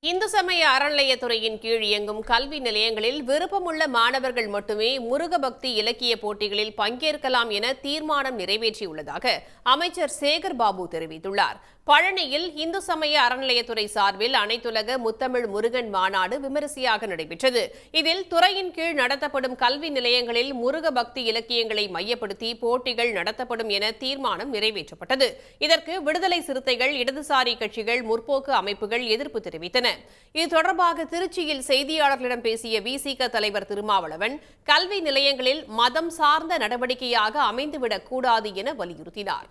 இந்து சமய அறநிலையத்துறையின் கீழ் இயங்கும் கல்வி நிலையங்களில் விருப்பமுள்ள மாணவர்கள் மட்டுமே முருக பக்தி இலக்கிய போட்டிகளில் பங்கேற்கலாம் என தீர்மானம் நிறைவேற்றியுள்ளதாக அமைச்சர் சேகர் பாபு தெரிவித்துள்ளார் பழனியில் இந்து சமய அறநிலையத்துறை சார்பில் அனைத்துலக முத்தமிழ் முருகன் மாநாடு விமரிசையாக நடைபெற்றது இதில் துறையின் கீழ் நடத்தப்படும் கல்வி நிலையங்களில் முருக பக்தி இலக்கியங்களை மையப்படுத்தி போட்டிகள் நடத்தப்படும் என தீர்மானம் நிறைவேற்றப்பட்டது இதற்கு விடுதலை சிறுத்தைகள் இடதுசாரி கட்சிகள் முற்போக்கு அமைப்புகள் எதிர்ப்பு தெரிவித்தன இது தொடர்பாக திருச்சியில் செய்தியாளர்களிடம் பேசிய விசிக தலைவர் திருமாவளவன் கல்வி நிலையங்களில் மதம் சார்ந்த நடவடிக்கையாக அமைந்துவிடக் கூடாது என வலியுறுத்தினார்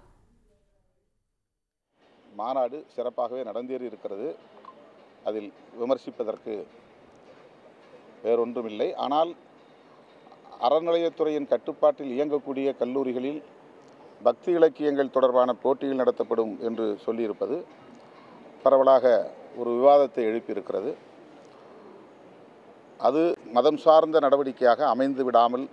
மாநாடு சிறப்பாகவே நடந்தேறி இருக்கிறது அதில் விமர்சிப்பதற்கு வேறொன்றுமில்லை ஆனால் அறநிலையத்துறையின் கட்டுப்பாட்டில் இயங்கக்கூடிய கல்லூரிகளில் பக்தி இலக்கியங்கள் தொடர்பான போட்டிகள் நடத்தப்படும் என்று சொல்லியிருப்பது பரவலாக ஒரு விவாதத்தை எழுப்பியிருக்கிறது அது மதம் சார்ந்த நடவடிக்கையாக அமைந்து விடாமல்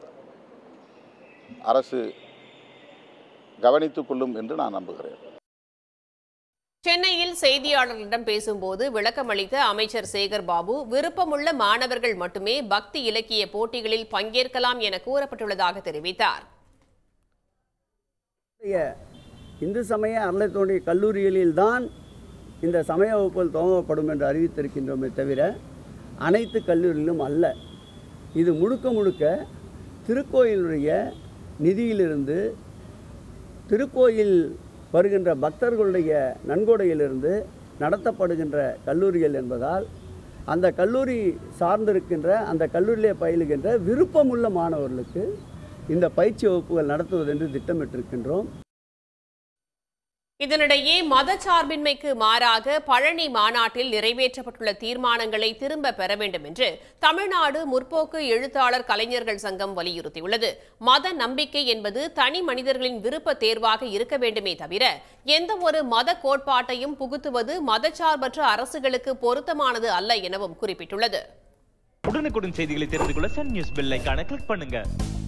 அரசு கவனித்துக் கொள்ளும் என்று நான் நம்புகிறேன் சென்னையில் செய்தியாளர்களிடம் பேசும்போது விளக்கமளித்த அமைச்சர் சேகர் பாபு விருப்பமுள்ள மாணவர்கள் மட்டுமே பக்தி இலக்கிய போட்டிகளில் பங்கேற்கலாம் என கூறப்பட்டுள்ளதாக தெரிவித்தார் இன்றைய இந்து சமய அறநிலையத்துறை கல்லூரிகளில்தான் இந்த சமய வகுப்புகள் துவங்கப்படும் என்று அறிவித்திருக்கின்றோமே தவிர அனைத்து கல்லூரிகளிலும் அல்ல இது முழுக்க முழுக்க திருக்கோயிலுடைய நிதியிலிருந்து திருக்கோயில் வருகின்ற பக்தர்களுடைய நன்கொடையிலிருந்து நடத்தப்படுகின்ற கல்லூரிகள் என்பதால் அந்த கல்லூரி சார்ந்திருக்கின்ற அந்த கல்லூரியிலே பயிலுகின்ற விருப்பமுள்ள மாணவர்களுக்கு இந்த பயிற்சி வகுப்புகள் நடத்துவது என்று திட்டமிட்டிருக்கின்றோம் இதனிடையே மதச்சார்பின்மைக்கு மாறாக பழனி மாநாட்டில் நிறைவேற்றப்பட்டுள்ள தீர்மானங்களை திரும்ப பெற வேண்டும் என்று தமிழ்நாடு முற்போக்கு எழுத்தாளர் கலைஞர்கள் சங்கம் வலியுறுத்தியுள்ளது மத நம்பிக்கை என்பது தனி மனிதர்களின் விருப்ப தேர்வாக இருக்க வேண்டுமே தவிர எந்த ஒரு மத கோட்பாட்டையும் புகுத்துவது மதச்சார்பற்ற அரசுகளுக்கு பொருத்தமானது அல்ல எனவும் குறிப்பிட்டுள்ளது உடனுக்குடன் செய்திகளை தெரிந்து கொள்ள சன் நியூஸ் பெல் ஐகானை கிளிக் பண்ணுங்க